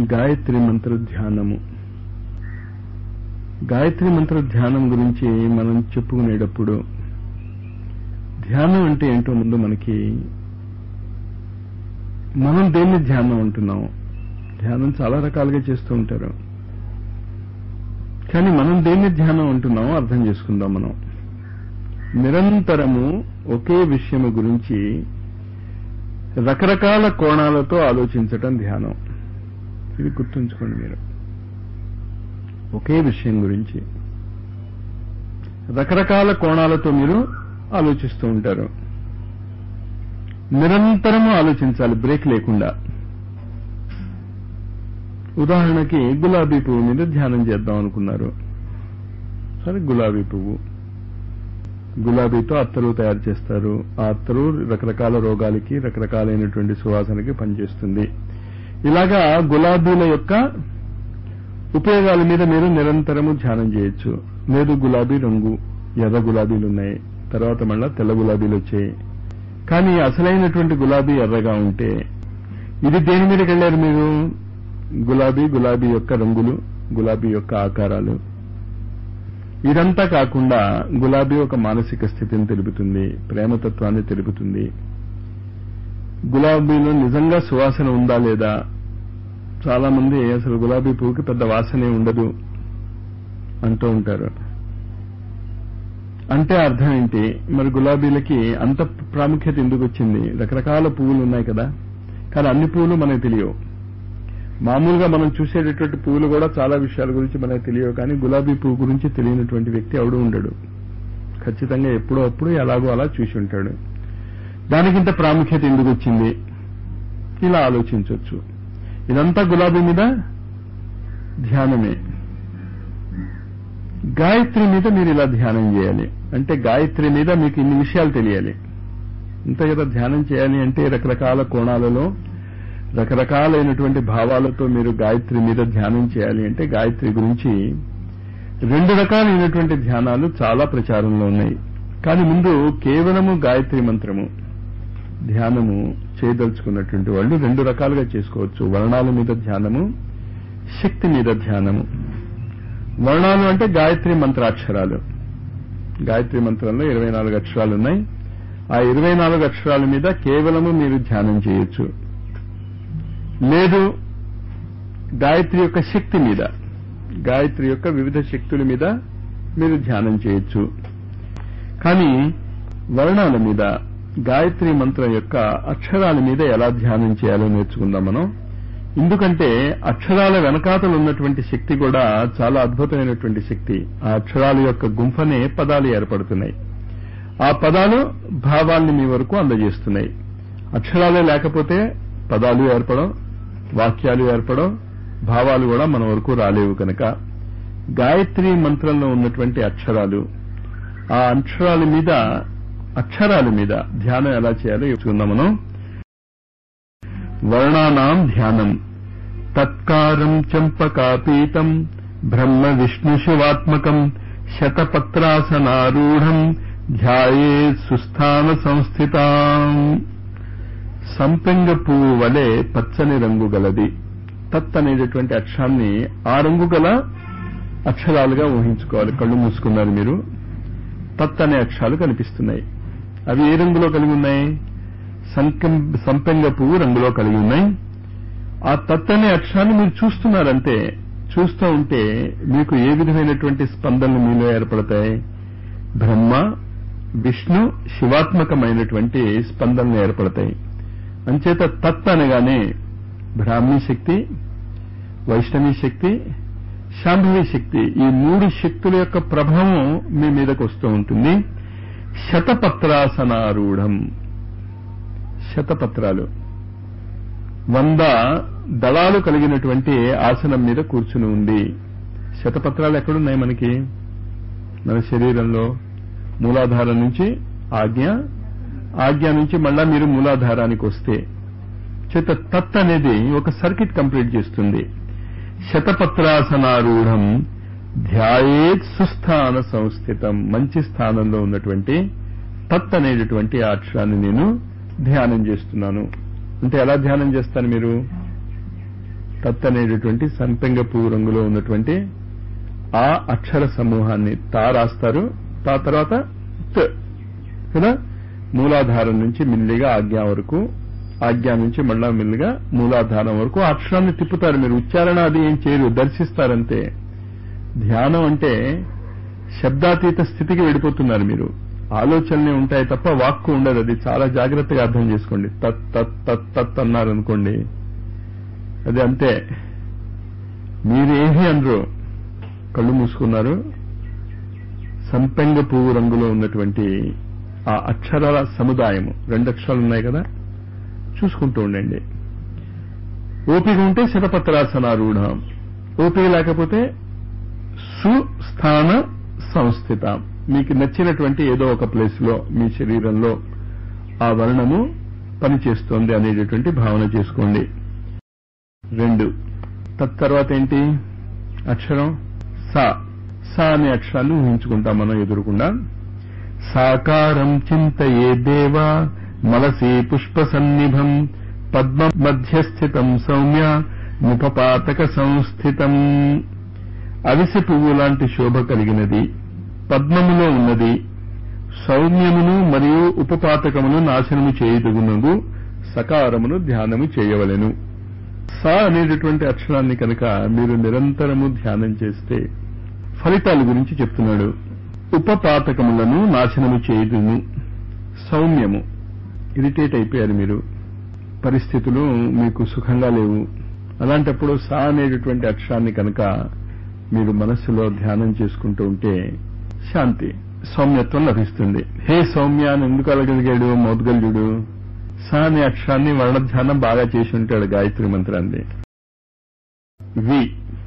గాయత్రి మంత్ర ధ్యానము గాయత్రి మంత్ర ధ్యానం గురించి మనం చెప్పుకునేటప్పుడు ధ్యానం అంటే ఏంటో ముందు మనకి మనం దేన్ని ధ్యానం అంటున్నాం ధ్యానం చాలా రకాలుగా చేస్తూ ఉంటారు కానీ మనం దేన్ని ధ్యానం అంటున్నామో అర్థం చేసుకుందాం మనం నిరంతరము ఒకే విషయము గురించి రకరకాల కోణాలతో ఆలోచించటం ధ్యానం ఇది గుర్తుంచుకోండి మీరు ఒకే విషయం గురించి రకరకాల కోణాలతో మీరు ఆలోచిస్తూ ఉంటారు నిరంతరము ఆలోచించాలి బ్రేక్ లేకుండా ఉదాహరణకి గులాబీ పువ్వు మీద ధ్యానం చేద్దాం అనుకున్నారు సరే గులాబీ పువ్వు గులాబీతో అత్తరు తయారు చేస్తారు ఆ అత్తరు రకరకాల రోగాలకి రకరకాలైనటువంటి సువాసనకి పనిచేస్తుంది ఇలాగా గులాబీల యొక్క ఉపయోగాల మీద మీరు నిరంతరము ధ్యానం చేయొచ్చు లేదు గులాబీ రంగు ఎర్ర గులాబీలు ఉన్నాయి తర్వాత మళ్ళా తెల్ల గులాబీలు వచ్చాయి కానీ అసలైనటువంటి గులాబీ ఎర్రగా ఉంటే ఇది దేని మీదకి వెళ్ళారు మీరు గులాబీ గులాబీ యొక్క రంగులు గులాబీ యొక్క ఆకారాలు ఇదంతా కాకుండా గులాబీ ఒక మానసిక స్థితిని తెలుపుతుంది ప్రేమతత్వాన్ని తెలుపుతుంది గులాబీలో నిజంగా సువాసన ఉందా లేదా చాలా మంది అసలు గులాబీ పువ్వుకి పెద్ద వాసనే ఉండదు అంటూ ఉంటారు అంటే అర్థం ఏంటి మరి గులాబీలకి అంత ప్రాముఖ్యత ఎందుకు వచ్చింది రకరకాల పువ్వులు ఉన్నాయి కదా కానీ అన్ని పువ్వులు మనకు తెలియవు మామూలుగా మనం చూసేటటువంటి పువ్వులు కూడా చాలా విషయాల గురించి మనకు తెలియవు కానీ గులాబీ పువ్వు గురించి తెలియనటువంటి వ్యక్తి ఎవడు ఉండడు ఖచ్చితంగా ఎప్పుడో అప్పుడు ఎలాగో అలా చూసి ఉంటాడు దానికింత ప్రాముఖ్యత ఎందుకు వచ్చింది ఇలా ఆలోచించవచ్చు ఇదంతా గులాబీ మీద ధ్యానమే గాయత్రి మీద మీరు ఇలా ధ్యానం చేయాలి అంటే గాయత్రి మీద మీకు ఇన్ని విషయాలు తెలియాలి ఇంత కదా ధ్యానం చేయాలి అంటే రకరకాల కోణాలలో రకరకాలైనటువంటి భావాలతో మీరు గాయత్రి మీద ధ్యానం చేయాలి అంటే గాయత్రి గురించి రెండు రకాలైనటువంటి ధ్యానాలు చాలా ప్రచారంలో ఉన్నాయి కానీ ముందు కేవలము గాయత్రి మంత్రము ధ్యానము చేయదలుచుకున్నటువంటి వాళ్ళు రెండు రకాలుగా చేసుకోవచ్చు వర్ణాల మీద ధ్యానము శక్తి మీద ధ్యానము వర్ణాలు అంటే గాయత్రి మంత్రాక్షరాలు గాయత్రి మంత్రంలో ఇరవై నాలుగు అక్షరాలు ఉన్నాయి ఆ ఇరవై నాలుగు అక్షరాల మీద కేవలము మీరు ధ్యానం చేయొచ్చు లేదు గాయత్రి యొక్క శక్తి మీద గాయత్రి యొక్క వివిధ శక్తుల మీద మీరు ధ్యానం చేయొచ్చు కానీ వర్ణాల మీద గాయత్రి మంత్రం యొక్క అక్షరాల మీద ఎలా ధ్యానం చేయాలో నేర్చుకుందాం మనం ఎందుకంటే అక్షరాల వెనకాతలు ఉన్నటువంటి శక్తి కూడా చాలా అద్భుతమైనటువంటి శక్తి ఆ అక్షరాల యొక్క గుంఫనే పదాలు ఏర్పడుతున్నాయి ఆ పదాలు భావాల్ని మీ వరకు అందజేస్తున్నాయి అక్షరాలే లేకపోతే పదాలు ఏర్పడం వాక్యాలు ఏర్పడం భావాలు కూడా మన వరకు రాలేవు కనుక గాయత్రి మంత్రంలో ఉన్నటువంటి అక్షరాలు ఆ అక్షరాల మీద అక్షరాల మీద ధ్యానం ఎలా చేయాలో చెప్పుకుందాం మనం వర్ణానాం ధ్యానం తత్కారం చంపకాపీతం బ్రహ్మ విష్ణు శివాత్మకం శతపత్రాసనారూఢం ధ్యాయే సుస్థాన సంస్థితాం సంపెంగ పువ్వు వలె పచ్చని రంగు గలది తత్ అనేటటువంటి అక్షరాన్ని ఆ రంగు గల అక్షరాలుగా ఊహించుకోవాలి కళ్ళు మూసుకున్నారు మీరు తత్ అనే అక్షరాలు కనిపిస్తున్నాయి అవి ఏ రంగులో కలిగి ఉన్నాయి సంపెంగ పువ్వు రంగులో కలిగి ఉన్నాయి ఆ తత్ అనే అక్షరాన్ని మీరు చూస్తున్నారంటే చూస్తూ ఉంటే మీకు ఏ విధమైనటువంటి స్పందనలు మీలో ఏర్పడతాయి బ్రహ్మ విష్ణు శివాత్మకమైనటువంటి స్పందనలు ఏర్పడతాయి అంచేత తత్ అనగానే బ్రాహ్మీ శక్తి వైష్ణవీ శక్తి శాంభవి శక్తి ఈ మూడు శక్తుల యొక్క ప్రభావం మీ మీదకు వస్తూ ఉంటుంది శతపత్రాసనారూఢం శతపత్రాలు వంద దళాలు కలిగినటువంటి ఆసనం మీద కూర్చుని ఉంది శతపత్రాలు ఎక్కడున్నాయి మనకి మన శరీరంలో మూలాధారం నుంచి ఆజ్ఞ ఆజ్ఞ నుంచి మళ్ళా మీరు మూలాధారానికి వస్తే చేత తత్ అనేది ఒక సర్కిట్ కంప్లీట్ చేస్తుంది శతపత్రాసనారూఢం ధ్యాయేత్ సుస్థాన సంస్థితం మంచి స్థానంలో ఉన్నటువంటి తత్ అనేటటువంటి ఆ అక్షరాన్ని నేను ధ్యానం చేస్తున్నాను అంటే ఎలా ధ్యానం చేస్తాను మీరు తత్ అనేటటువంటి సంపెంగ రంగులో ఉన్నటువంటి ఆ అక్షర సమూహాన్ని తా రాస్తారు తా తర్వాత త్ కదా మూలాధారం నుంచి మిల్లిగా ఆజ్ఞ వరకు ఆజ్ఞ నుంచి మళ్ళా మిల్లిగా మూలాధారం వరకు ఆ అక్షరాన్ని తిప్పుతారు మీరు ఉచ్చారణ అది ఏం చేయరు దర్శిస్తారంతే ధ్యానం అంటే శబ్దాతీత స్థితికి వెళ్ళిపోతున్నారు మీరు ఆలోచనలే ఉంటాయి తప్ప వాక్కు ఉండదు అది చాలా జాగ్రత్తగా అర్థం చేసుకోండి తత్ తత్ తత్ తత్ అన్నారు అనుకోండి అది అంతే మీరేమీ అనరు కళ్ళు మూసుకున్నారు సంపెంగ పువ్వు రంగులో ఉన్నటువంటి ఆ అక్షరాల సముదాయము రెండు అక్షరాలు ఉన్నాయి కదా చూసుకుంటూ ఉండండి ఓపిక ఉంటే శతపత్రాసనారూఢ ఓపిక లేకపోతే సుస్థాన సంస్థిత మీకు నచ్చినటువంటి ఏదో ఒక ప్లేస్ లో మీ శరీరంలో ఆ వర్ణము పనిచేస్తోంది అనేటటువంటి భావన చేసుకోండి రెండు తత్తర్వాత ఏంటి అక్షరం సా సా అనే అక్షరాన్ని ఊహించుకుంటాం మనం ఎదురుకుండా సాకారం చింతయే దేవ మలసీ పుష్ప సన్నిభం పద్మ మధ్యస్థితం సౌమ్య ముపపాతక సంస్థితం అవిసె పువ్వు లాంటి శోభ కలిగినది పద్మములో ఉన్నది సౌమ్యమును మరియు ఉపపాతకమును నాశనము చేయుదుగునగు సకారమును ధ్యానము చేయవలెను సా అనేటటువంటి అక్షరాన్ని కనుక మీరు నిరంతరము ధ్యానం చేస్తే ఫలితాల గురించి చెప్తున్నాడు ఉపపాతకములను నాశనము చేయుదును సౌమ్యము ఇరిటేట్ అయిపోయారు మీరు పరిస్థితులు మీకు సుఖంగా లేవు అలాంటప్పుడు సా అనేటటువంటి అక్షరాన్ని కనుక మీరు మనస్సులో ధ్యానం చేసుకుంటూ ఉంటే శాంతి సౌమ్యత్వం లభిస్తుంది హే సౌమ్య అని ఎందుకు అలగలిగాడు మౌద్గల్యుడు సా అనే అక్షరాన్ని వర్ణధ్యానం బాగా చేసి ఉంటాడు గాయత్రి మంత్రాన్ని వి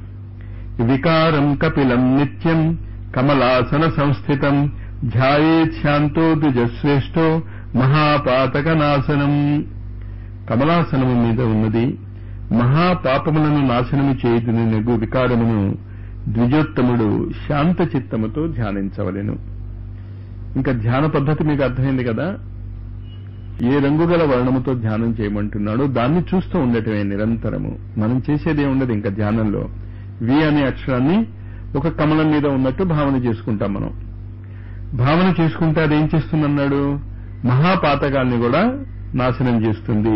వికారం కపిలం నిత్యం కమలాసన సంస్థితం ధ్యాయేత్ శాంతో ద్విజశ్రేష్టో మహాపాతక నాశనం కమలాసనము మీద ఉన్నది మహాపాపములను నాశనము చేయుదుని నెగ్గు వికారమును ద్విజోత్తముడు శాంత చిత్తముతో ధ్యానించవలెను ఇంకా ధ్యాన పద్ధతి మీకు అర్థమైంది కదా ఏ రంగు గల వర్ణముతో ధ్యానం చేయమంటున్నాడో దాన్ని చూస్తూ ఉండటమే నిరంతరము మనం చేసేదే ఉండదు ఇంకా ధ్యానంలో వి అనే అక్షరాన్ని ఒక కమలం మీద ఉన్నట్టు భావన చేసుకుంటాం మనం భావన చేసుకుంటే అదేం చేస్తుందన్నాడు మహాపాతకాల్ని కూడా నాశనం చేస్తుంది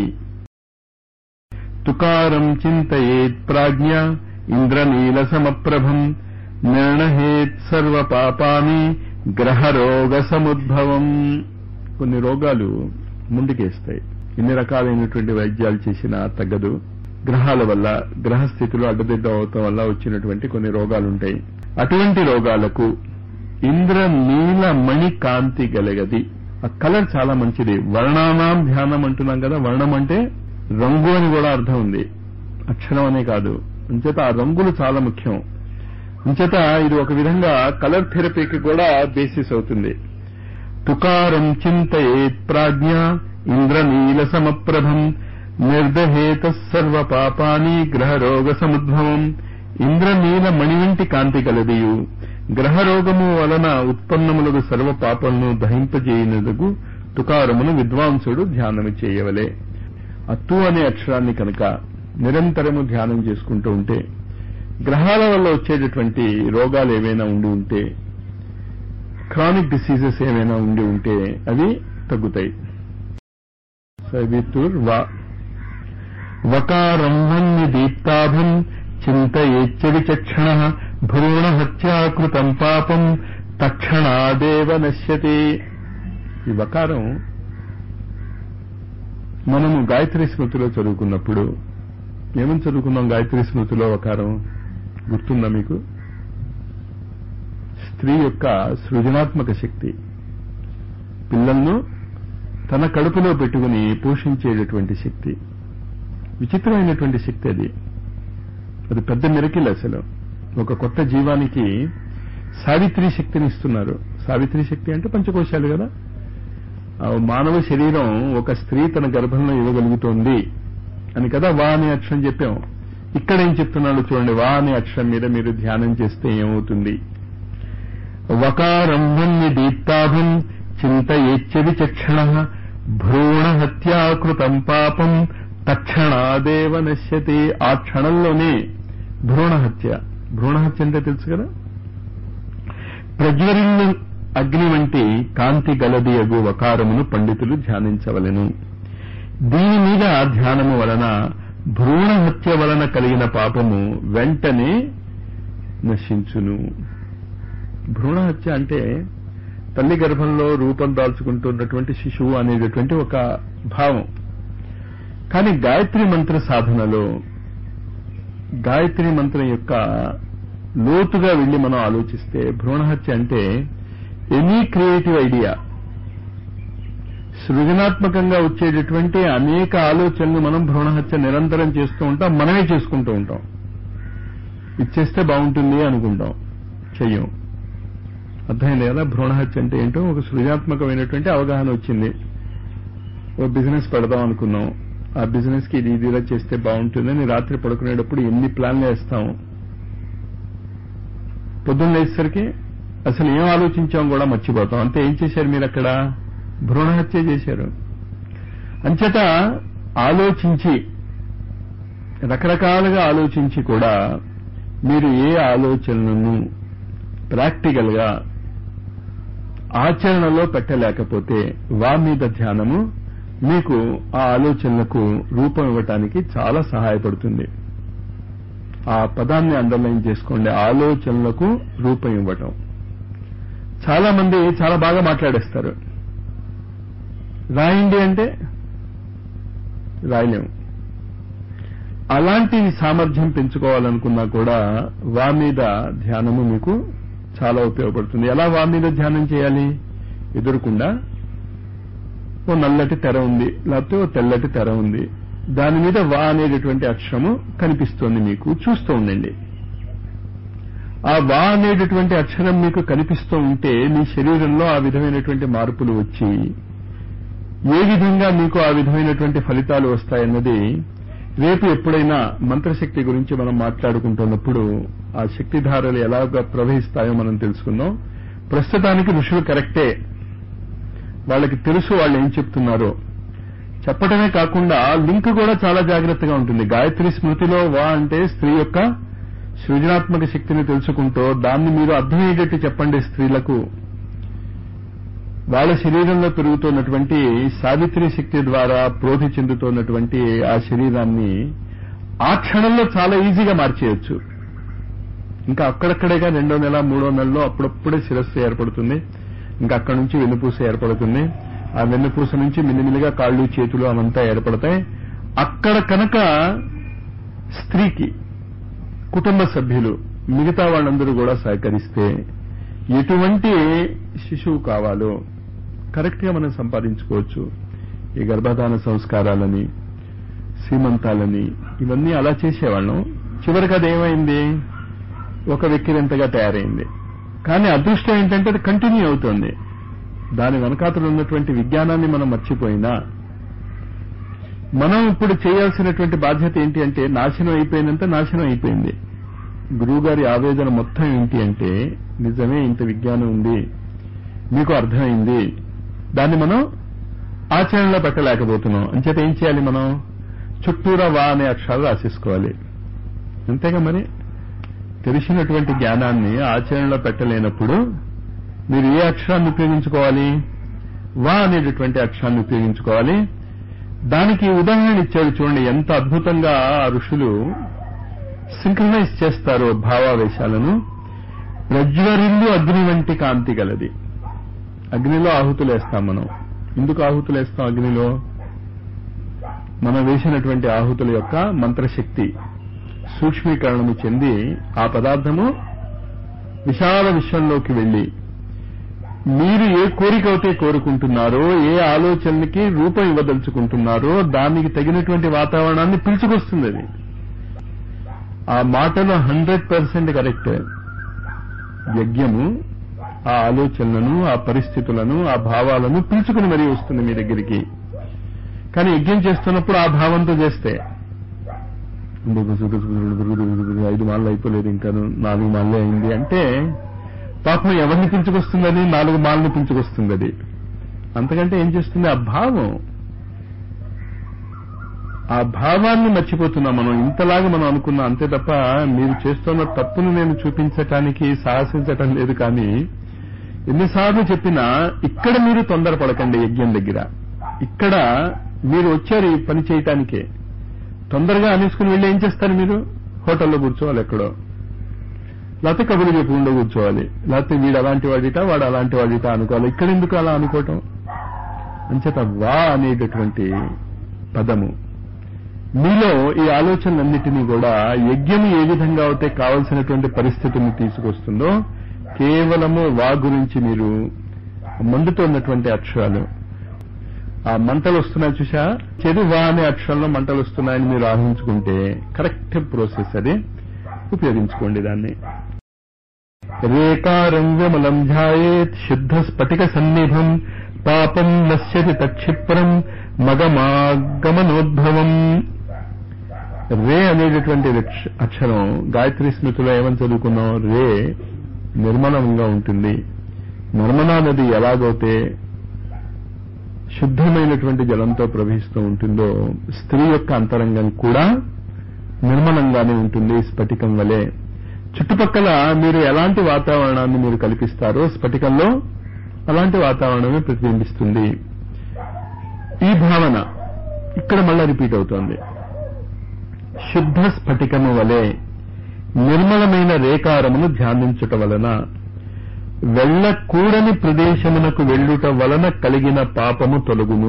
తుకారం చింతయేత్ ప్రాజ్ఞ ఇంద్రనీల సమప్రభం నిర్ణహేత్ సర్వ పాపాని గ్రహరోగ సముద్భవం కొన్ని రోగాలు ముందుకేస్తాయి ఎన్ని రకాలైనటువంటి వైద్యాలు చేసినా తగ్గదు గ్రహాల వల్ల గ్రహస్థితులు అడ్డదిడ్డ అవటం వల్ల వచ్చినటువంటి కొన్ని రోగాలుంటాయి అటువంటి రోగాలకు ఇంద్ర నీల మణి కాంతి గలగది ఆ కలర్ చాలా మంచిది వర్ణానాం ధ్యానం అంటున్నాం కదా వర్ణం అంటే రంగు అని కూడా అర్థం ఉంది అక్షరం అనే కాదు అంచేత ఆ రంగులు చాలా ముఖ్యం అంచేత ఇది ఒక విధంగా కలర్ థెరపీకి కూడా బేసిస్ అవుతుంది తుకారం చింతయేత్ ప్రాజ్ఞ ఇంద్రనీల సమప్రభం నిర్దహేత సర్వ పాపాని గ్రహరోగ సముద్భవం ఇంద్రనీల మణివంటి కాంతి కలదియు గ్రహరోగము వలన ఉత్పన్నములకు సర్వ పాపలను దహింపజేయనదుకు తుకారమును విద్వాంసుడు ధ్యానము చేయవలే అత్తు అనే అక్షరాన్ని కనుక నిరంతరము ధ్యానం చేసుకుంటూ ఉంటే గ్రహాల వల్ల వచ్చేటటువంటి రోగాలు ఏవైనా ఉండి ఉంటే క్రానిక్ డిసీజెస్ ఏమైనా ఉండి ఉంటే అవి తగ్గుతాయి సవితుర్ వా వకారం వన్య దీప్తాభం చింతయేచ్చడి చక్షణ భ్రూణ హత్యాకృతం పాపం తక్షణాదేవ నశ్యతే ఈ వకారం మనము గాయత్రి స్మృతిలో చదువుకున్నప్పుడు ఏమని చదువుకున్నాం గాయత్రి స్మృతిలో వకారం గుర్తుందా మీకు స్త్రీ యొక్క సృజనాత్మక శక్తి పిల్లలను తన కడుపులో పెట్టుకుని పోషించేటటువంటి శక్తి విచిత్రమైనటువంటి శక్తి అది అది పెద్ద మెరకిల్ అసలు ఒక కొత్త జీవానికి సావిత్రి శక్తిని ఇస్తున్నారు సావిత్రి శక్తి అంటే పంచకోశాలు కదా ఆ మానవ శరీరం ఒక స్త్రీ తన గర్భంలో ఇవ్వగలుగుతోంది అని కదా వా అనే అక్షరం చెప్పాం ఇక్కడ ఏం చెప్తున్నాడు చూడండి వా అనే అక్షరం మీద మీరు ధ్యానం చేస్తే ఏమవుతుంది వకారం వన్య దీప్తాభం చింతయేచ్చది చక్షణ భ్రూణ హత్యాకృతం పాపం తక్షణాదేవ నశ్యతి ఆ క్షణంలోనే భ్రూణ హత్య భ్రూణ హత్య అంటే తెలుసు కదా ప్రజ్వరిల్లు అగ్ని వంటి కాంతి గలది అగు వకారమును పండితులు ధ్యానించవలెను దీని మీద ధ్యానము వలన భ్రూణ హత్య వలన కలిగిన పాపము వెంటనే నశించును భ్రూణ హత్య అంటే తల్లి గర్భంలో రూపం దాల్చుకుంటున్నటువంటి శిశువు అనేటటువంటి ఒక భావం కానీ గాయత్రి మంత్ర సాధనలో గాయత్రి మంత్రం యొక్క లోతుగా వెళ్లి మనం ఆలోచిస్తే భ్రూణహత్య అంటే ఎనీ క్రియేటివ్ ఐడియా సృజనాత్మకంగా వచ్చేటటువంటి అనేక ఆలోచనలు మనం భ్రూణహత్య నిరంతరం చేస్తూ ఉంటాం మనమే చేసుకుంటూ ఉంటాం ఇచ్చేస్తే బాగుంటుంది అనుకుంటాం చెయ్యం అర్థమైంది కదా భ్రూణహత్య అంటే ఏంటో ఒక సృజనాత్మకమైనటువంటి అవగాహన వచ్చింది ఒక బిజినెస్ పెడదాం అనుకున్నాం ఆ బిజినెస్ కి ఇది ఇదిలా చేస్తే బాగుంటుందని రాత్రి పడుకునేటప్పుడు ఎన్ని ప్లాన్లు వేస్తాం పొద్దున్న లేచేసరికి అసలు ఏం ఆలోచించాం కూడా మర్చిపోతాం అంతే ఏం చేశారు మీరు అక్కడ భ్రూణహత్య చేశారు అంచేత ఆలోచించి రకరకాలుగా ఆలోచించి కూడా మీరు ఏ ఆలోచనలను ప్రాక్టికల్ గా ఆచరణలో పెట్టలేకపోతే వా మీద ధ్యానము మీకు ఆ ఆలోచనలకు రూపం ఇవ్వటానికి చాలా సహాయపడుతుంది ఆ పదాన్ని అండర్లైన్ చేసుకోండి ఆలోచనలకు రూపం ఇవ్వటం చాలా మంది చాలా బాగా మాట్లాడేస్తారు రాయండి అంటే రాయలేము అలాంటి సామర్థ్యం పెంచుకోవాలనుకున్నా కూడా వా మీద ధ్యానము మీకు చాలా ఉపయోగపడుతుంది ఎలా వా మీద ధ్యానం చేయాలి ఎదురుకుండా ఓ నల్లటి తెర ఉంది లేకపోతే ఓ తెల్లటి తెర ఉంది దాని మీద వా అనేటటువంటి అక్షరము కనిపిస్తోంది మీకు చూస్తూ ఉండండి ఆ వా అనేటటువంటి అక్షరం మీకు కనిపిస్తూ ఉంటే మీ శరీరంలో ఆ విధమైనటువంటి మార్పులు వచ్చి ఏ విధంగా మీకు ఆ విధమైనటువంటి ఫలితాలు వస్తాయన్నది రేపు ఎప్పుడైనా మంత్రశక్తి గురించి మనం మాట్లాడుకుంటున్నప్పుడు ఆ శక్తిధారలు ఎలాగా ప్రవహిస్తాయో మనం తెలుసుకుందాం ప్రస్తుతానికి ఋషులు కరెక్టే వాళ్ళకి తెలుసు వాళ్ళు ఏం చెప్తున్నారో చెప్పడమే కాకుండా లింక్ కూడా చాలా జాగ్రత్తగా ఉంటుంది గాయత్రి స్మృతిలో వా అంటే స్త్రీ యొక్క సృజనాత్మక శక్తిని తెలుసుకుంటూ దాన్ని మీరు అర్థమయ్యేటట్టు చెప్పండి స్త్రీలకు వాళ్ళ శరీరంలో పెరుగుతున్నటువంటి సావిత్రి శక్తి ద్వారా ప్రోధి చెందుతున్నటువంటి ఆ శరీరాన్ని ఆ క్షణంలో చాలా ఈజీగా మార్చేయచ్చు ఇంకా అక్కడక్కడేగా రెండో నెల మూడో నెలలో అప్పుడప్పుడే శిరస్సు ఏర్పడుతుంది ఇంకా అక్కడి నుంచి వెన్నుపూస ఏర్పడుతుంది ఆ వెన్నుపూస నుంచి మిల్లిమిల్లిగా కాళ్ళు చేతులు అవంతా ఏర్పడతాయి అక్కడ కనుక స్త్రీకి కుటుంబ సభ్యులు మిగతా వాళ్ళందరూ కూడా సహకరిస్తే ఎటువంటి శిశువు కావాలో కరెక్ట్ గా మనం సంపాదించుకోవచ్చు ఈ గర్భధాన సంస్కారాలని సీమంతాలని ఇవన్నీ అలా చేసేవాళ్ళం చివరికి అది ఏమైంది ఒక వెక్కిరింతగా తయారైంది కానీ అదృష్టం ఏంటంటే అది కంటిన్యూ అవుతోంది దాని వెనకాతలు ఉన్నటువంటి విజ్ఞానాన్ని మనం మర్చిపోయినా మనం ఇప్పుడు చేయాల్సినటువంటి బాధ్యత ఏంటి అంటే నాశనం అయిపోయినంత నాశనం అయిపోయింది గురువుగారి ఆవేదన మొత్తం ఏంటి అంటే నిజమే ఇంత విజ్ఞానం ఉంది మీకు అర్థమైంది దాన్ని మనం ఆచరణలో పెట్టలేకపోతున్నాం అంచేత ఏం చేయాలి మనం చుట్టూరా వా అనే అక్షరాలు రాసేసుకోవాలి అంతేగా మరి తెలిసినటువంటి జ్ఞానాన్ని ఆచరణలో పెట్టలేనప్పుడు మీరు ఏ అక్షరాన్ని ఉపయోగించుకోవాలి వా అనేటటువంటి అక్షరాన్ని ఉపయోగించుకోవాలి దానికి ఉదాహరణ ఇచ్చారు చూడండి ఎంత అద్భుతంగా ఆ ఋషులు సింక్రనైజ్ చేస్తారో భావావేశాలను ప్రజ్వరిల్లు అగ్ని వంటి కాంతి గలది అగ్నిలో ఆహుతులు వేస్తాం మనం ఎందుకు ఆహుతులు వేస్తాం అగ్నిలో మనం వేసినటువంటి ఆహుతుల యొక్క మంత్రశక్తి సూక్ష్మీకరణము చెంది ఆ పదార్థము విశాల విశ్వంలోకి వెళ్లి మీరు ఏ కోరిక అయితే కోరుకుంటున్నారో ఏ ఆలోచనలకి రూపం ఇవ్వదలుచుకుంటున్నారో దానికి తగినటువంటి వాతావరణాన్ని పిలుచుకొస్తుంది అది ఆ మాటలు హండ్రెడ్ పర్సెంట్ కరెక్ట్ యజ్ఞము ఆ ఆలోచనలను ఆ పరిస్థితులను ఆ భావాలను పిలుచుకుని మరీ వస్తుంది మీ దగ్గరికి కానీ యజ్ఞం చేస్తున్నప్పుడు ఆ భావంతో చేస్తే ఐదు మాళ్ళు అయిపోలేదు ఇంకా నాలుగు మాళ్ళే అయింది అంటే పాపం ఎవరిని పిలుచుకొస్తుందని నాలుగు మాలను పిలుచుకొస్తుంది అది అంతకంటే ఏం చేస్తుంది ఆ భావం ఆ భావాన్ని మర్చిపోతున్నాం మనం ఇంతలాగా మనం అనుకున్నాం అంతే తప్ప మీరు చేస్తున్న తప్పును నేను చూపించటానికి సాహసించటం లేదు కానీ ఎన్నిసార్లు చెప్పినా ఇక్కడ మీరు తొందరపడకండి యజ్ఞం దగ్గర ఇక్కడ మీరు వచ్చారు ఈ పని చేయటానికే తొందరగా అనేసుకుని వెళ్ళి ఏం చేస్తారు మీరు హోటల్లో కూర్చోవాలి ఎక్కడో లేకపోతే కబుర్లు చెప్పుకుంటూ కూర్చోవాలి లేకపోతే వీడు అలాంటి వాడిట వాడు అలాంటి వాడిట అనుకోవాలి ఇక్కడ ఎందుకు అలా అనుకోవటం అంచేత వా అనేటటువంటి పదము మీలో ఈ ఆలోచనలన్నిటినీ కూడా యజ్ఞం ఏ విధంగా అయితే కావలసినటువంటి పరిస్థితిని తీసుకొస్తుందో కేవలము వా గురించి మీరు మండుతున్నటువంటి అక్షరాలు ఆ మంటలు వస్తున్నాయి చూసా చెడు వా అనే అక్షరంలో మంటలు వస్తున్నాయని మీరు ఆహించుకుంటే కరెక్ట్ ప్రాసెస్ అది ఉపయోగించుకోండి దాన్ని రేకారం విమలం ధ్యాయేత్ శుద్ధ స్ఫటిక సన్నిభం పాపం నశ్యతి తక్షిప్రం మగమాగమనోద్భవం రే అనేటటువంటి లక్ష- అక్షరం గాయత్రి స్మృతిలో ఏమని చదువుకున్నాం రే నిర్మలంగా ఉంటుంది నర్మదా నది ఎలాగైతే శుద్ధమైనటువంటి జలంతో ప్రవహిస్తూ ఉంటుందో స్త్రీ యొక్క అంతరంగం కూడా నిర్మలంగానే ఉంటుంది స్ఫటికం వలె చుట్టుపక్కల మీరు ఎలాంటి వాతావరణాన్ని మీరు కల్పిస్తారో స్ఫటికంలో అలాంటి వాతావరణమే ప్రతిబింబిస్తుంది ఈ భావన ఇక్కడ మళ్ళా రిపీట్ అవుతోంది శుద్ధ స్ఫటికము వలె నిర్మలమైన రేకారమును ధ్యానించుట వలన వెళ్ళకూడని ప్రదేశమునకు వెళ్ళుట వలన కలిగిన పాపము తొలగును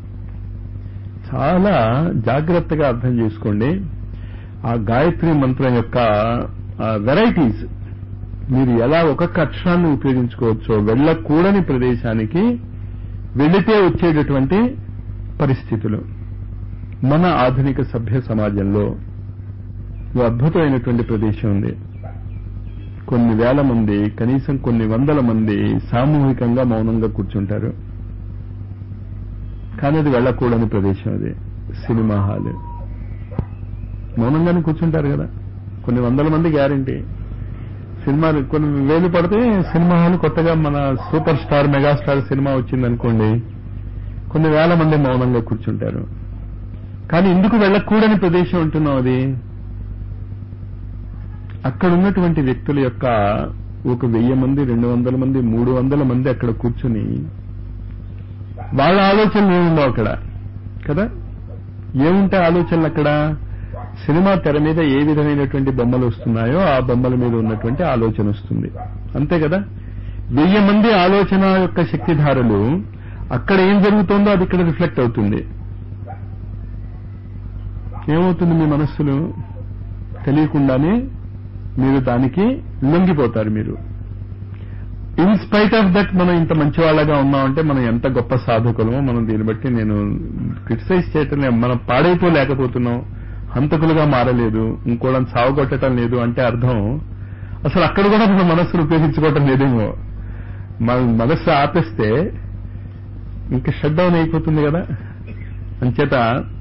చాలా జాగ్రత్తగా అర్థం చేసుకోండి ఆ గాయత్రి మంత్రం యొక్క వెరైటీస్ మీరు ఎలా ఒక్కొక్క అక్షరాన్ని ఉపయోగించుకోవచ్చో వెళ్ళకూడని ప్రదేశానికి వెళితే వచ్చేటటువంటి పరిస్థితులు మన ఆధునిక సభ్య సమాజంలో ఓ అద్భుతమైనటువంటి ప్రదేశం ఉంది కొన్ని వేల మంది కనీసం కొన్ని వందల మంది సామూహికంగా మౌనంగా కూర్చుంటారు కానీ అది వెళ్ళకూడని ప్రదేశం అది సినిమా హాల్ మౌనంగానే కూర్చుంటారు కదా కొన్ని వందల మంది గ్యారంటీ సినిమా కొన్ని వేలు పడితే సినిమా హాల్ కొత్తగా మన సూపర్ స్టార్ మెగాస్టార్ సినిమా వచ్చిందనుకోండి కొన్ని వేల మంది మౌనంగా కూర్చుంటారు కానీ ఎందుకు వెళ్ళకూడని ప్రదేశం ఉంటున్నాం అది అక్కడ ఉన్నటువంటి వ్యక్తుల యొక్క ఒక వెయ్యి మంది రెండు వందల మంది మూడు వందల మంది అక్కడ కూర్చుని వాళ్ళ ఆలోచనలు ఏముండవు అక్కడ కదా ఏముంటాయి ఆలోచనలు అక్కడ సినిమా తెర మీద ఏ విధమైనటువంటి బొమ్మలు వస్తున్నాయో ఆ బొమ్మల మీద ఉన్నటువంటి ఆలోచన వస్తుంది అంతే కదా వెయ్యి మంది ఆలోచన యొక్క శక్తిధారలు అక్కడ ఏం జరుగుతుందో అది ఇక్కడ రిఫ్లెక్ట్ అవుతుంది ఏమవుతుంది మీ మనస్సులు తెలియకుండానే మీరు దానికి లొంగిపోతారు మీరు ఇన్ స్పైట్ ఆఫ్ దట్ మనం ఇంత మంచి వాళ్ళగా ఉన్నామంటే మనం ఎంత గొప్ప సాధకులమో మనం దీన్ని బట్టి నేను క్రిటిసైజ్ చేయటం లేదు. మనం పాడైపోలేకపోతున్నాం హంతకులుగా మారలేదు ఇంకోళ్ళని సావగొట్టడం లేదు అంటే అర్థం అసలు అక్కడ కూడా మన మనస్సును ఉపయోగించుకోవటం లేదేమో మన మనస్సు ఆపేస్తే ఇంకా షట్ డౌన్ అయిపోతుంది కదా అంచేత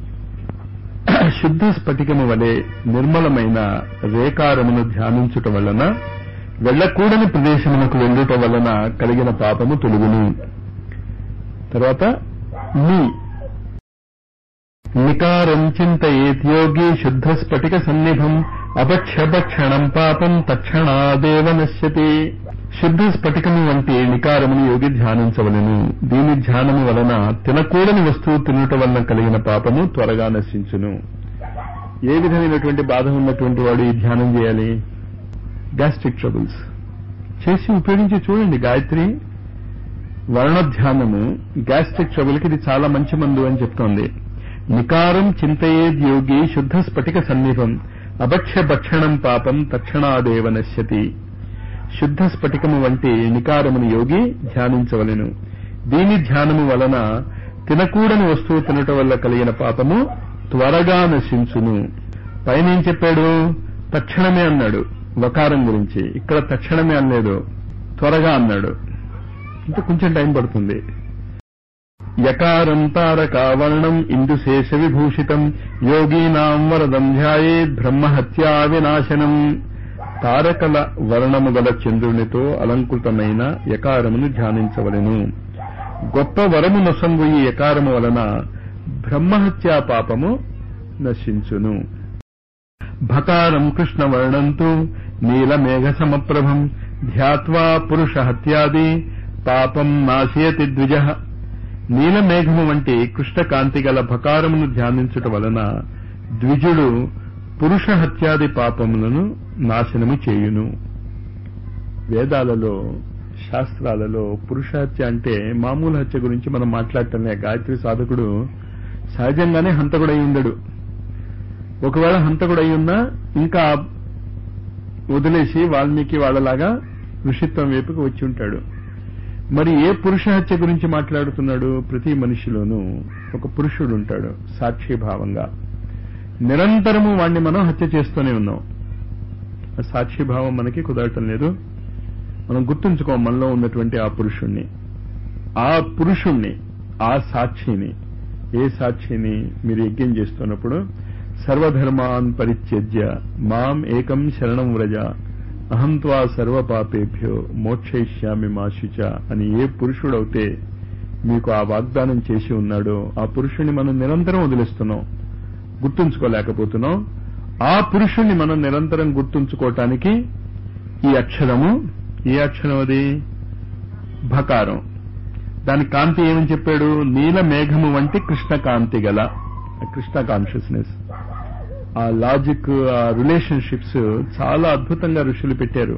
శుద్ధ స్ఫటికము వలె నిర్మలమైన రేకారమును ధ్యానించుట వలన వెళ్ళకూడని ప్రదేశమునకు వెళ్ళుట వలన కలిగిన పాపము తొలుగును తర్వాత నీ నికారం చింతయేత్యోగి శుద్ధ స్ఫటిక సన్నిభం అపక్షపక్షణం పాపం తక్షణాదేవ నశ్యతి శుద్ధ స్ఫటికము వంటి నికారమును యోగి ధ్యానించవలెను దీని ధ్యానము వలన తినకూడని వస్తువు తినుట వలన కలిగిన పాపము త్వరగా నశించును ఏ విధమైనటువంటి బాధ ఉన్నటువంటి వాడు ఈ ధ్యానం చేయాలి గ్యాస్ట్రిక్ ట్రబుల్స్ చేసి ఉపయోగించి చూడండి గాయత్రి వర్ణధ్యానము గ్యాస్ట్రిక్ ట్రబుల్కి ఇది చాలా మంచి మందు అని చెప్తోంది నికారం చింతయేద్ యోగి శుద్ధ స్ఫటిక సన్నిభం అభక్ష్య భక్షణం పాపం తక్షణాదేవ నశ్యతి శుద్ధ స్ఫటికము వంటి నికారమును యోగి ధ్యానించవలెను దీని ధ్యానము వలన తినకూడని వస్తువు తినటం వల్ల కలిగిన పాపము త్వరగా నశించును పైన ఏం చెప్పాడు తక్షణమే అన్నాడు వకారం గురించి ఇక్కడ తక్షణమే అనలేదు త్వరగా అన్నాడు అంటే కొంచెం టైం పడుతుంది యకారం తారకావర్ణం ఇందుశేష విభూషితం యోగీనాం వరదం ధ్యాయేద్ బ్రహ్మహత్యా వినాశనం తారకల వర్ణము గల చంద్రునితో అలంకృతమైన యకారమును ధ్యానించవలెను గొప్ప వరము నొసంగు ఈ యకారము వలన బ్రహ్మహత్యా పాపము నశించును భకారం కృష్ణవర్ణంతు నీలమేఘ సమప్రభం ధ్యాత్వా పురుష హత్యాది పాపం నాశయతి ద్విజ నీలమేఘము వంటి కృష్ణకాంతి గల భకారమును ధ్యానించుట వలన ద్విజుడు పురుష హత్యాది పాపములను నాశనము చేయును వేదాలలో శాస్త్రాలలో పురుష హత్య అంటే మామూలు హత్య గురించి మనం మాట్లాడటంలే గాయత్రి సాధకుడు సహజంగానే హంతకుడై ఉండడు ఒకవేళ హంతకుడై ఉన్నా ఇంకా వదిలేసి వాల్మీకి వాళ్ళలాగా ఋషిత్వం వైపుకి వచ్చి ఉంటాడు మరి ఏ పురుష హత్య గురించి మాట్లాడుతున్నాడు ప్రతి మనిషిలోనూ ఒక పురుషుడు ఉంటాడు సాక్షిభావంగా నిరంతరము వాణ్ణి మనం హత్య చేస్తూనే ఉన్నాం ఆ సాక్షిభావం మనకి కుదరటం లేదు మనం గుర్తుంచుకో మనలో ఉన్నటువంటి ఆ పురుషుణ్ణి ఆ పురుషుణ్ణి ఆ సాక్షిని ఏ సాక్షిని మీరు యజ్ఞం చేస్తున్నప్పుడు సర్వధర్మాన్ పరిత్యజ్య మాం ఏకం శరణం వ్రజ అహం త్వా సర్వపాపేభ్యో మోక్షయిష్యామి మాశుచ అని ఏ పురుషుడవుతే మీకు ఆ వాగ్దానం చేసి ఉన్నాడో ఆ పురుషుణ్ణి మనం నిరంతరం వదిలేస్తున్నాం గుర్తుంచుకోలేకపోతున్నాం ఆ పురుషుణ్ణి మనం నిరంతరం గుర్తుంచుకోవటానికి ఈ అక్షరము ఈ అక్షరం అది భకారం దాని కాంతి ఏమని చెప్పాడు నీల మేఘము వంటి కృష్ణ కాంతి గల కృష్ణ కాన్షియస్నెస్ ఆ లాజిక్ ఆ రిలేషన్షిప్స్ చాలా అద్భుతంగా ఋషులు పెట్టారు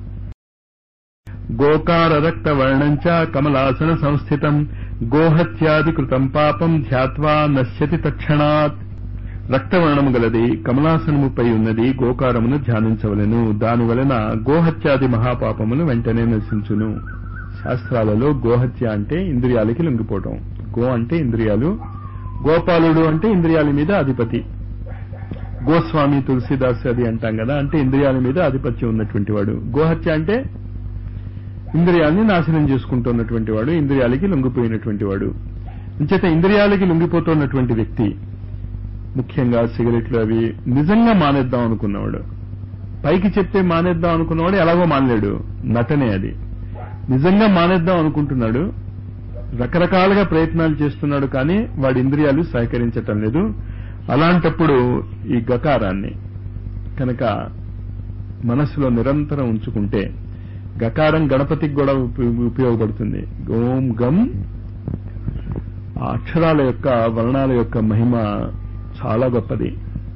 గోకార రక్త వర్ణంచ కమలాసన సంస్థితం గోహత్యాది కృతం పాపం ధ్యాత్వా నశ్యతి తక్షణాత్ రక్తవర్ణము గలది కమలాసనముపై ఉన్నది గోకారమును ధ్యానించవలెను దాని వలన గోహత్యాది మహాపాపములు వెంటనే నశించును శాస్త్రాలలో గోహత్య అంటే ఇంద్రియాలకి లొంగిపోవటం గో అంటే ఇంద్రియాలు గోపాలుడు అంటే ఇంద్రియాల మీద అధిపతి గోస్వామి తులసిదాస్ అది అంటాం కదా అంటే ఇంద్రియాల మీద ఆధిపత్యం ఉన్నటువంటి వాడు గోహత్య అంటే ఇంద్రియాల్ని నాశనం చేసుకుంటున్నటువంటి వాడు ఇంద్రియాలకి లొంగిపోయినటువంటి వాడు ఇంచేత ఇంద్రియాలకి లొంగిపోతున్నటువంటి వ్యక్తి ముఖ్యంగా సిగరెట్లు అవి నిజంగా మానేద్దాం అనుకున్నవాడు పైకి చెప్తే మానేద్దాం అనుకున్నవాడు ఎలాగో మానలేడు నటనే అది నిజంగా మానేద్దాం అనుకుంటున్నాడు రకరకాలుగా ప్రయత్నాలు చేస్తున్నాడు కానీ వాడి ఇంద్రియాలు సహకరించటం లేదు అలాంటప్పుడు ఈ గకారాన్ని కనుక మనసులో నిరంతరం ఉంచుకుంటే గకారం గణపతికి కూడా ఉప- ఉపయోగపడుతుంది ఓం గం ఆ అక్షరాల యొక్క వర్ణాల యొక్క మహిమ చాలా గొప్పది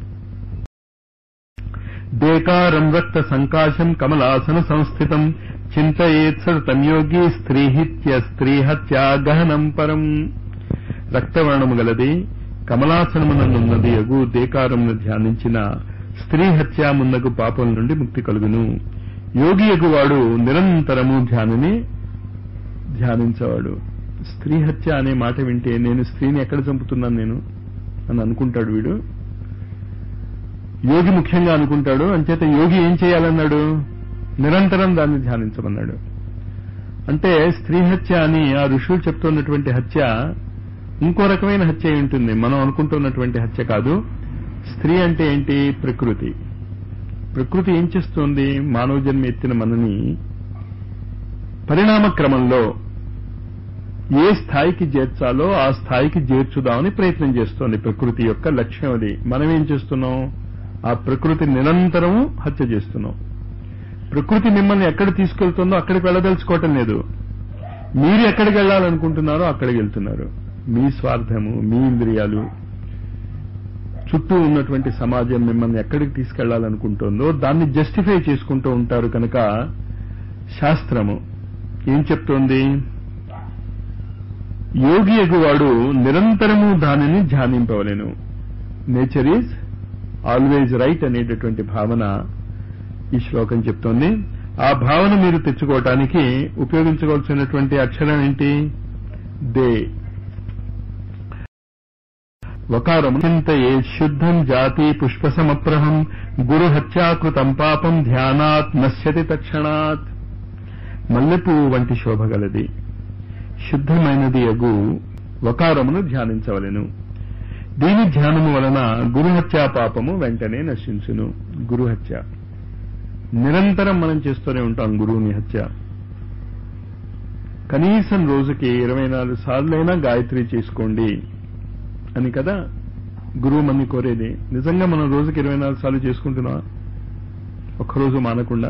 దేకారం రక్త సంకాశం కమలాసన సంస్థితం చింతయేత్ సతతం యోగి స్త్రీహిత్య స్త్రీహత్యా గహనం పరం రక్తవర్ణము గలది కమలాసనమునందున్నది అగు దేకారమును ధ్యానించిన స్త్రీ హత్యామున్నగు పాపం నుండి ముక్తి కలుగును యోగి ఎగువాడు నిరంతరము ధ్యానిని ధ్యానించేవాడు స్త్రీ హత్య అనే మాట వింటే నేను స్త్రీని ఎక్కడ చంపుతున్నాను నేను అని అనుకుంటాడు వీడు యోగి ముఖ్యంగా అనుకుంటాడు అంచేత యోగి ఏం చేయాలన్నాడు నిరంతరం దాన్ని ధ్యానించమన్నాడు అంటే స్త్రీ హత్య అని ఆ ఋషులు చెప్తున్నటువంటి హత్య ఇంకో రకమైన హత్య అయి ఉంటుంది మనం అనుకుంటున్నటువంటి హత్య కాదు స్త్రీ అంటే ఏంటి ప్రకృతి ప్రకృతి ఏం చేస్తుంది మానవ జన్మ ఎత్తిన మనని పరిణామ క్రమంలో ఏ స్థాయికి చేర్చాలో ఆ స్థాయికి చేర్చుదామని ప్రయత్నం చేస్తోంది ప్రకృతి యొక్క లక్ష్యం అది మనం ఏం చేస్తున్నాం ఆ ప్రకృతి నిరంతరము హత్య చేస్తున్నాం ప్రకృతి మిమ్మల్ని ఎక్కడ తీసుకెళ్తుందో అక్కడికి వెళ్ళదలుచుకోవటం లేదు మీరు ఎక్కడికి వెళ్ళాలనుకుంటున్నారో అక్కడికి వెళ్తున్నారు మీ స్వార్థము మీ ఇంద్రియాలు చుట్టూ ఉన్నటువంటి సమాజం మిమ్మల్ని ఎక్కడికి తీసుకెళ్లాలనుకుంటుందో దాన్ని జస్టిఫై చేసుకుంటూ ఉంటారు కనుక శాస్త్రము ఏం చెప్తోంది యోగి ఎగువాడు నిరంతరము దానిని ధ్యానింపవలేను నేచర్ ఈజ్ ఆల్వేజ్ రైట్ అనేటటువంటి భావన ఈ శ్లోకం చెప్తోంది ఆ భావన మీరు తెచ్చుకోవటానికి ఉపయోగించవలసినటువంటి అక్షరం ఏంటి దే వకారము చింతయే శుద్ధం జాతి పుష్పసమప్రహం గురు హత్యాకృతం పాపం ధ్యానాత్ నశ్యతి తక్షణాత్ మల్లెపువ్వు వంటి శోభ గలది శుద్ధమైనది అగు వకారమును ధ్యానించవలెను దీని ధ్యానము వలన గురుహత్యా పాపము వెంటనే నశించును గురుహత్య నిరంతరం మనం చేస్తూనే ఉంటాం గురువుని హత్య కనీసం రోజుకి ఇరవై నాలుగు సార్లైనా గాయత్రి చేసుకోండి అని కదా గురువు మన్ని కోరేది నిజంగా మనం రోజుకి ఇరవై నాలుగు సార్లు చేసుకుంటున్నాం ఒక్కరోజు మానకుండా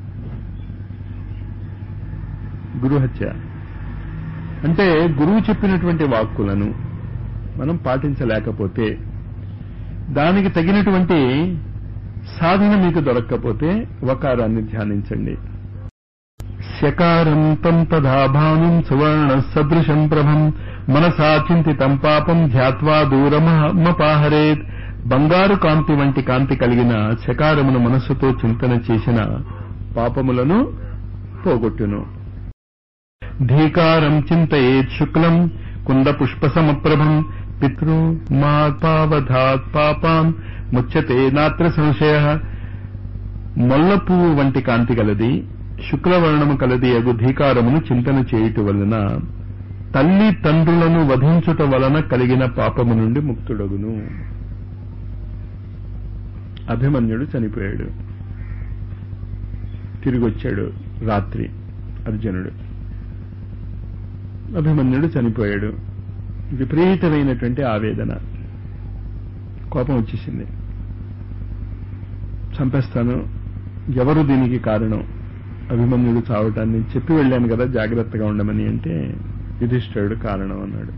గురు హత్య అంటే గురువు చెప్పినటువంటి వాక్కులను మనం పాటించలేకపోతే దానికి తగినటువంటి సాధన మీకు దొరక్కపోతే వకారాన్ని ధ్యానించండి శకారం తం తథా భానుం సువర్ణ సదృశం ప్రభం మనసా చింతితం పాపం ధ్యాత్వా దూరమపాహరేత్ బంగారు కాంతి వంటి కాంతి కలిగిన శకారమును మనస్సుతో చింతన చేసిన పాపములను పోగొట్టును ధీకారం చింతయేత్ శుక్లం కుంద పుష్పసమప్రభం పితృ మాపావధాత్ పాపాం ముచ్చతే నాత్ర సంశయ మొల్ల పువ్వు వంటి కాంతి గలది శుక్లవర్ణము కలది అగు ధీకారమును చింతన చేయుట వలన తల్లి తండ్రులను వధించుట వలన కలిగిన పాపము నుండి ముక్తుడగును అభిమన్యుడు చనిపోయాడు తిరిగొచ్చాడు రాత్రి అర్జునుడు అభిమన్యుడు చనిపోయాడు విపరీతమైనటువంటి ఆవేదన కోపం వచ్చేసింది చంపేస్తాను ఎవరు దీనికి కారణం అభిమన్యుడు చావటాన్ని చెప్పి వెళ్ళాను కదా జాగ్రత్తగా ఉండమని అంటే యుధిష్ఠుడు కారణం అన్నాడు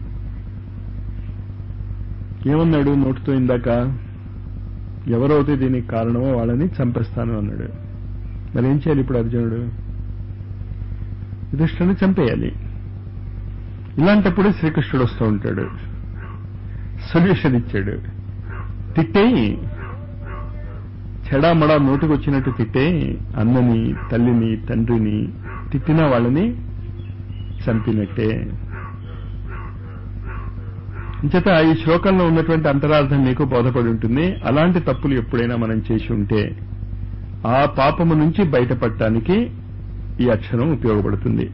ఏమన్నాడు నోటితో ఇందాక ఎవరైతే దీనికి కారణమో వాళ్ళని చంపేస్తాను అన్నాడు మరి ఏం చేయాలి ఇప్పుడు అర్జునుడు యుధిష్ఠుని చంపేయాలి ఇలాంటప్పుడు శ్రీకృష్ణుడు వస్తూ ఉంటాడు సొల్యూషన్ ఇచ్చాడు తిట్టేయి చెడామడా నోటికి వచ్చినట్టు తిట్టే అన్నని తల్లిని తండ్రిని తిట్టిన వాళ్ళని చంపినట్టే ఇంచేత ఈ శ్లోకంలో ఉన్నటువంటి అంతరార్థం మీకు బోధపడి ఉంటుంది అలాంటి తప్పులు ఎప్పుడైనా మనం చేసి ఉంటే ఆ పాపము నుంచి బయటపడటానికి ఈ అక్షరం ఉపయోగపడుతుంది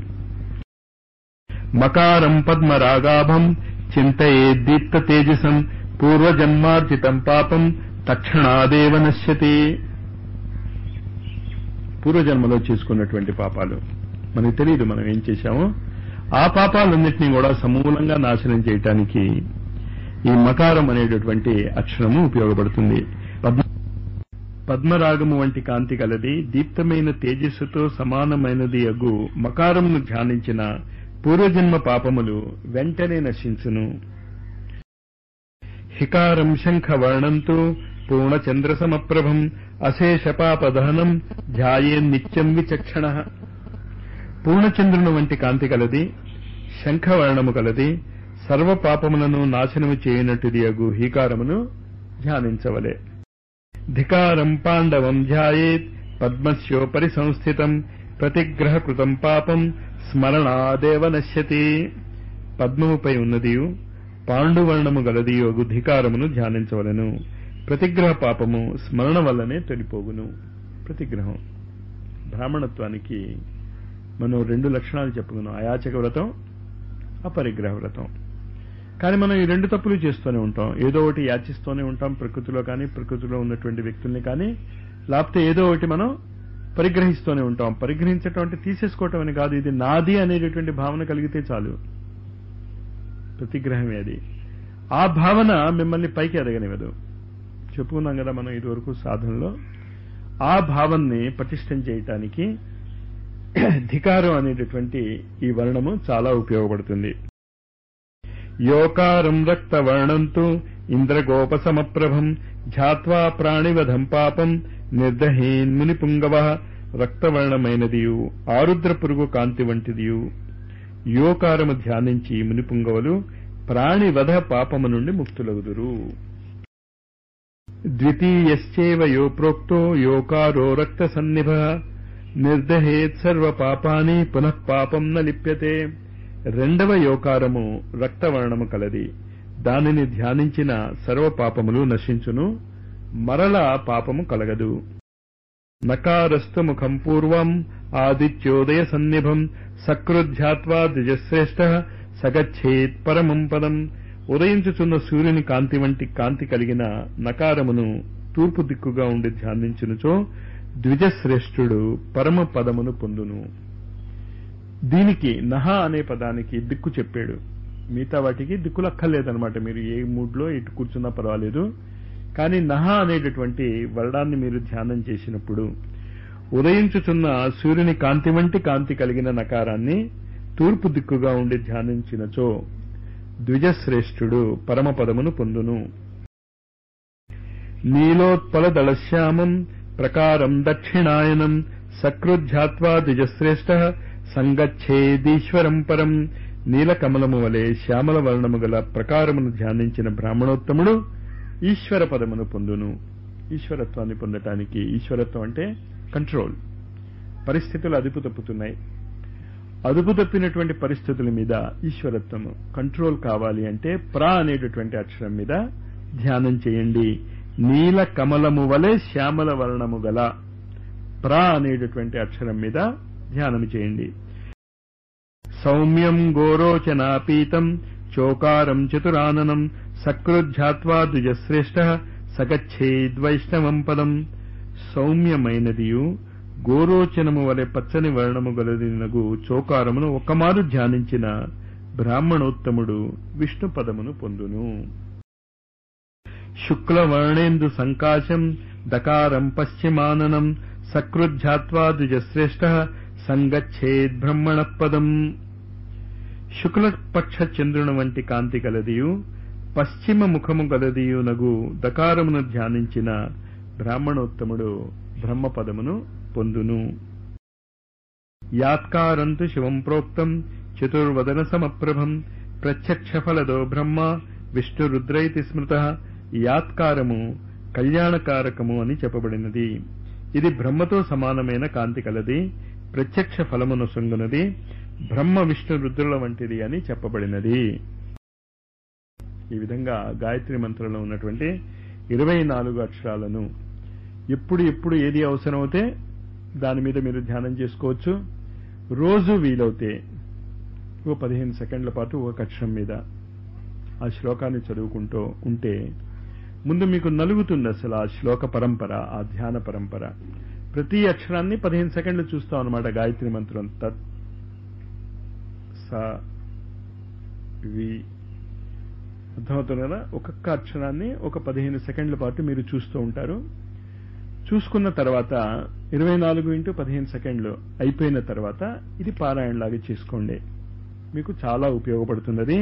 మకారం పద్మరాగాభం చింతయే దీప్త తేజసం పూర్వజన్మార్జితం పాపం తక్షణాదేవ నశ్యతి పూర్వజన్మలో చేసుకున్నటువంటి పాపాలు మనకు తెలియదు మనం ఏం చేశామో ఆ పాపాలన్నింటినీ కూడా సమూలంగా నాశనం చేయటానికి ఈ మకారం అనేటటువంటి అక్షరము ఉపయోగపడుతుంది పద్మ పద్మరాగము వంటి కాంతి కలది దీప్తమైన తేజస్సుతో సమానమైనది అగు మకారమును ధ్యానించిన పూర్వజన్మ పాపములు వెంటనే నశించును హికారం శంఖవర్ణంతో పూర్ణచంద్రసమప్రభం అశేషపాపదహనం ధ్యాయే నిత్యం విచక్షణ పూర్ణచంద్రుని వంటి కాంతి కలది శంఖవర్ణము కలది సర్వ పాపములను నాశనము చేయనట్టుది అగు హీకారమును ధ్యానించవలే ధికారం పాండవం ధ్యాయేత్ పద్మస్యోపరి సంస్థితం ప్రతిగ్రహకృతం పాపం స్మరణాదేవ నశ్యతి పద్మముపై ఉన్నదియు పాండువర్ణము గలదియు అగు ధికారమును ధ్యానించవలను ప్రతిగ్రహ పాపము స్మరణ వల్లనే తొలిపోగును ప్రతిగ్రహం బ్రాహ్మణత్వానికి మనం రెండు లక్షణాలు చెప్పుకున్నాం అయాచక వ్రతం అపరిగ్రహ వ్రతం కానీ మనం ఈ రెండు తప్పులు చేస్తూనే ఉంటాం ఏదో ఒకటి యాచిస్తూనే ఉంటాం ప్రకృతిలో కానీ ప్రకృతిలో ఉన్నటువంటి వ్యక్తుల్ని కానీ లేకపోతే ఏదో ఒకటి మనం పరిగ్రహిస్తూనే ఉంటాం పరిగ్రహించటం అంటే తీసేసుకోవటం అని కాదు ఇది నాది అనేటటువంటి భావన కలిగితే చాలు ప్రతిగ్రహమే అది ఆ భావన మిమ్మల్ని పైకి ఎదగనివ్వదు చెప్పుకున్నాం కదా మనం ఇదివరకు సాధనలో ఆ భావన్ని పటిష్టం చేయటానికి ధికారం అనేటటువంటి ఈ వర్ణము చాలా ఉపయోగపడుతుంది యోకారం రక్తవర్ణంతు ఇంద్రగోపసమప్రభం ఝాత్వా ప్రాణివధం పాపం నిర్దహేన్ మునిపుంగవ రక్తవర్ణమైనదియు ఆరుద్ర పురుగు కాంతి వంటిదియు యోకారము ధ్యానించి మునిపుంగవలు ప్రాణివధ పాపము నుండి ముక్తులగుదురు ద్వితీయశ్చేవ యో ప్రోక్తో యోకారో రక్త సన్నిభ నిర్దహేత్ సర్వ పాపాని పునః పాపం న లిప్యతే రెండవ యోకారము రక్తవర్ణము కలది దానిని ధ్యానించిన సర్వ పాపములు నశించును మరల పాపము కలగదు నకారస్థ ముఖం పూర్వం ఆదిత్యోదయ సన్నిభం సకృధ్యాత్వా ద్విజశ్రేష్ఠ సగచ్చేత్ పరమం పదం ఉదయించుచున్న సూర్యుని కాంతి వంటి కాంతి కలిగిన నకారమును తూర్పు దిక్కుగా ఉండి ధ్యానించునుచో ద్విజశ్రేష్ఠుడు పరమ పదమును పొందును దీనికి నహ అనే పదానికి దిక్కు చెప్పాడు మిగతా వాటికి దిక్కులక్కర్లేదనమాట మీరు ఏ మూడ్లో ఇటు కూర్చున్నా పర్వాలేదు కానీ నహ అనేటటువంటి వర్ణాన్ని మీరు ధ్యానం చేసినప్పుడు ఉదయించుచున్న సూర్యుని కాంతి వంటి కాంతి కలిగిన నకారాన్ని తూర్పు దిక్కుగా ఉండి ధ్యానించినచో ద్విజశ్రేష్ఠుడు పరమపదమును పొందును నీలోత్పల దళశ్యామం ప్రకారం దక్షిణాయనం సకృధ్యాత్వా ద్విజశ్రేష్ఠ సంగచ్ఛేదీశ్వరం పరం నీలకమలము వలె శ్యామల వర్ణము గల ప్రకారమును ధ్యానించిన బ్రాహ్మణోత్తముడు ఈశ్వర పదమును పొందును ఈశ్వరత్వాన్ని పొందటానికి ఈశ్వరత్వం అంటే కంట్రోల్ పరిస్థితులు అదుపు తప్పుతున్నాయి అదుపు తప్పినటువంటి పరిస్థితుల మీద ఈశ్వరత్వము కంట్రోల్ కావాలి అంటే ప్రా అనేటటువంటి అక్షరం మీద ధ్యానం చేయండి నీల కమలము వలె శ్యామల వర్ణము గల ప్రా అనేటటువంటి అక్షరం మీద ధ్యానం చేయండి సౌమ్యం గోరోచనాపీతం చోకారం చతురాననం సకృధ్యాత్వా ద్విజశ్రేష్ఠ సగచ్ఛేద్వైష్ణవం పదం సౌమ్యమైనదియు గోరోచనము వలె పచ్చని వర్ణము గలదినగు చోకారమును ఒకమారు ధ్యానించిన బ్రాహ్మణోత్తముడు విష్ణు పదమును పొందును శుక్లవర్ణేందు సంకాశం దకారం పశ్చిమాననం సకృధ్యాత్వా ద్విజశ్రేష్ఠ సంగచ్ఛేద్ బ్రహ్మణ పదం శుక్లపక్ష చంద్రుని వంటి కాంతి గలదియు పశ్చిమ ముఖము గలదియునగు దకారమును ధ్యానించిన బ్రాహ్మణోత్తముడు బ్రహ్మపదమును పొందును యాత్కారంతు శివం ప్రోక్తం చతుర్వదన సమప్రభం ప్రత్యక్ష ఫలదో బ్రహ్మ విష్ణురుద్రైతి స్మృత యాత్కారము కళ్యాణకారకము అని చెప్పబడినది ఇది బ్రహ్మతో సమానమైన కాంతి కలది ప్రత్యక్ష ఫలమును సొంగునది బ్రహ్మ విష్ణు రుద్రుల వంటిది అని చెప్పబడినది ఈ విధంగా గాయత్రి మంత్రంలో ఉన్నటువంటి ఇరవై నాలుగు అక్షరాలను ఎప్పుడు ఎప్పుడు ఏది అవసరమైతే దాని మీద మీరు ధ్యానం చేసుకోవచ్చు రోజు వీలవుతే ఓ పదిహేను సెకండ్ల పాటు ఒక అక్షరం మీద ఆ శ్లోకాన్ని చదువుకుంటూ ఉంటే ముందు మీకు నలుగుతుంది అసలు ఆ శ్లోక పరంపర ఆ ధ్యాన పరంపర ప్రతి అక్షరాన్ని పదిహేను సెకండ్లు చూస్తాం అనమాట గాయత్రి మంత్రం తత్ స వి అర్థమవుతుంది కదా ఒక్కొక్క అక్షరాన్ని ఒక పదిహేను సెకండ్ల పాటు మీరు చూస్తూ ఉంటారు చూసుకున్న తర్వాత ఇరవై నాలుగు ఇంటూ పదిహేను సెకండ్లు అయిపోయిన తర్వాత ఇది పారాయణలాగా చేసుకోండి మీకు చాలా ఉపయోగపడుతున్నది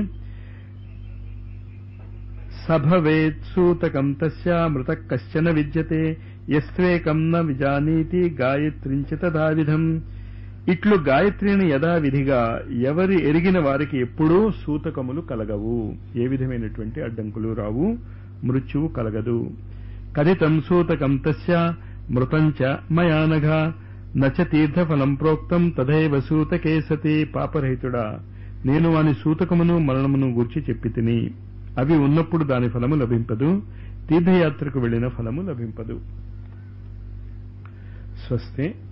సభవేత్ సూతకం తస్య మృత కశ్చన విద్యతే యస్వేకం న విజానీతి గాయత్రించ తదావిధం ఇట్లు గాయత్రిని యథావిధిగా ఎవరి ఎరిగిన వారికి ఎప్పుడూ సూతకములు కలగవు ఏ విధమైనటువంటి అడ్డంకులు రావు మృత్యువు కలగదు కథితం సూతకం తస్య మృతంచ మయానఘ నచ తీర్థఫలం ప్రోక్తం తదైవ సూతకే సతి పాపరహితుడా నేను వాని సూతకమును మరణమును గూర్చి చెప్పి తిని అవి ఉన్నప్పుడు దాని ఫలము లభింపదు తీర్థయాత్రకు వెళ్లిన ఫలము లభింపదు స్వస్తి